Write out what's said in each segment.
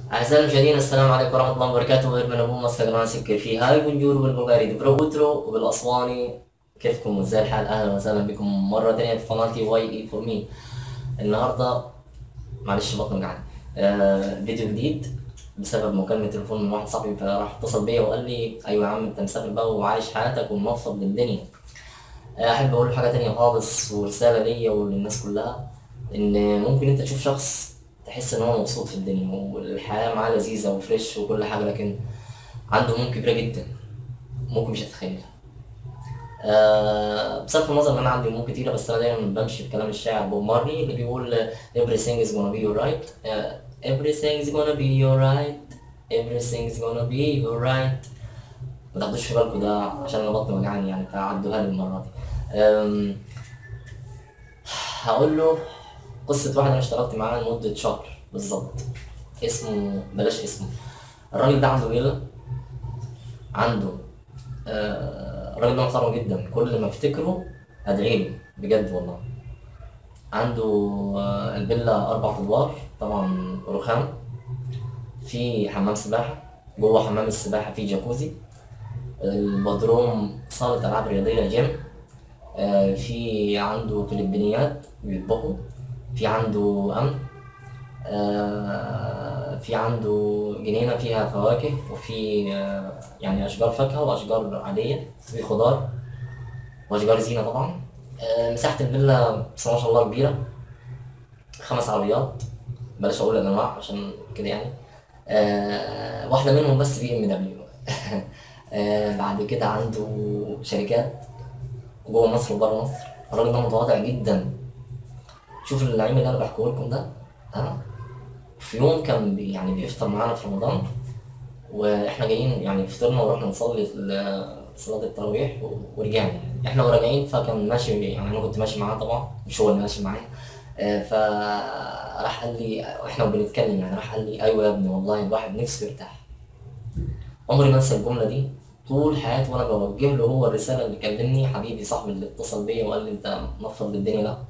أعزائي المشاهدين السلام عليكم ورحمة الله وبركاته غير من أبو مصر قناة سكر في هاي بنجور بالبلغاري دبروترو وبالأسواني كيفكم وازاي الحال أهلا وسهلا بكم مرة تانية في قناتي واي اي فور مي النهاردة معلش بطني وجعني آه فيديو جديد بسبب مكالمة تليفون من واحد صاحبي فراح اتصل بيا وقال لي أيوة يا عم أنت مسافر بقى وعايش حياتك ومنفض للدنيا آه، أحب أقول حاجة تانية خالص ورسالة ليا وللناس كلها إن ممكن أنت تشوف شخص تحس ان هو مبسوط في الدنيا والحياة معاه لذيذة وفريش وكل حاجة لكن عنده هموم كبيرة جدا ممكن مش هتتخيلها آه بصرف النظر ان انا عندي هموم كتيرة بس انا دايما بمشي بكلام الشاعر بوب مارلي اللي بيقول everything is gonna be alright آه everything is gonna be alright everything is gonna be alright ما تاخدوش في بالكم ده عشان انا بطني وجعاني يعني فعدوها لي المرة دي آم، هقول له قصة واحد أنا اشتغلت معاه لمدة شهر بالظبط اسمه بلاش اسمه الراجل ده عنده فيلا عنده آه الراجل ده محترم جدا كل ما افتكره ادعي له بجد والله عنده آه الفيلا أربع أدوار طبعا رخام في حمام سباحة جوه حمام السباحة في جاكوزي البدروم صالة ألعاب رياضية جيم آه، في عنده فلبينيات بيطبخوا في عنده أمن آه، في عنده جنينة فيها فواكه وفي آه، يعني أشجار فاكهة وأشجار عادية في خضار وأشجار زينة طبعا آه، مساحة الفيلا بسم الله ما شاء الله كبيرة خمس عربيات بلاش أقول الأنواع عشان كده يعني آه، واحدة منهم بس بي ام دبليو بعد كده عنده شركات جوه مصر وبره مصر الراجل ده متواضع جدا شوف النعيم اللي انا بحكيه لكم ده ها في يوم كان بي يعني بيفطر معانا في رمضان واحنا جايين يعني فطرنا ورحنا نصلي ال- صلاة التراويح و- ورجعنا يعني احنا وراجعين فكان ماشي يعني انا كنت ماشي معاه طبعا مش هو اللي ماشي معايا آه، فراح قال لي واحنا بنتكلم يعني راح قال لي ايوه يا ابني والله الواحد نفسه يرتاح عمري ما انسى الجمله دي طول حياتي وانا بوجه له هو الرساله اللي كلمني حبيبي صاحبي اللي اتصل بيا وقال لي انت منفض للدنيا لا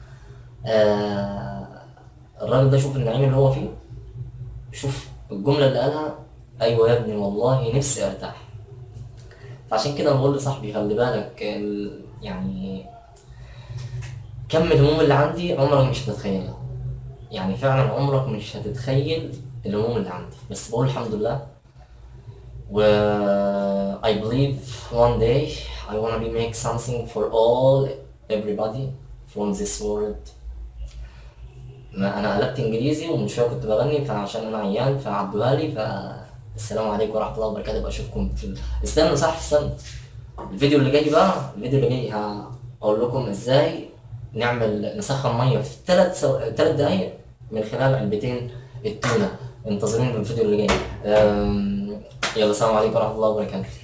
آه الراجل ده شوف النعيم اللي هو فيه شوف الجمله اللي قالها ايوه يا ابني والله نفسي ارتاح فعشان كده بقول لصاحبي خلي بالك ال... يعني كم الهموم اللي عندي عمرك مش هتتخيلها يعني فعلا عمرك مش هتتخيل الهموم اللي عندي بس بقول الحمد لله و I believe one day I wanna be make something for all everybody from this world ما انا قلبت انجليزي ومن شويه كنت بغني فعشان انا عيان فعدوها لي فالسلام عليكم ورحمه الله وبركاته بقى اشوفكم في ال... استنوا صح استنوا الفيديو اللي جاي بقى الفيديو اللي جاي هقول لكم ازاي نعمل نسخن ميه في ثلاث سو... ثلاث دقايق من خلال علبتين التونه انتظروني في الفيديو اللي جاي أم... يلا السلام عليكم ورحمه الله وبركاته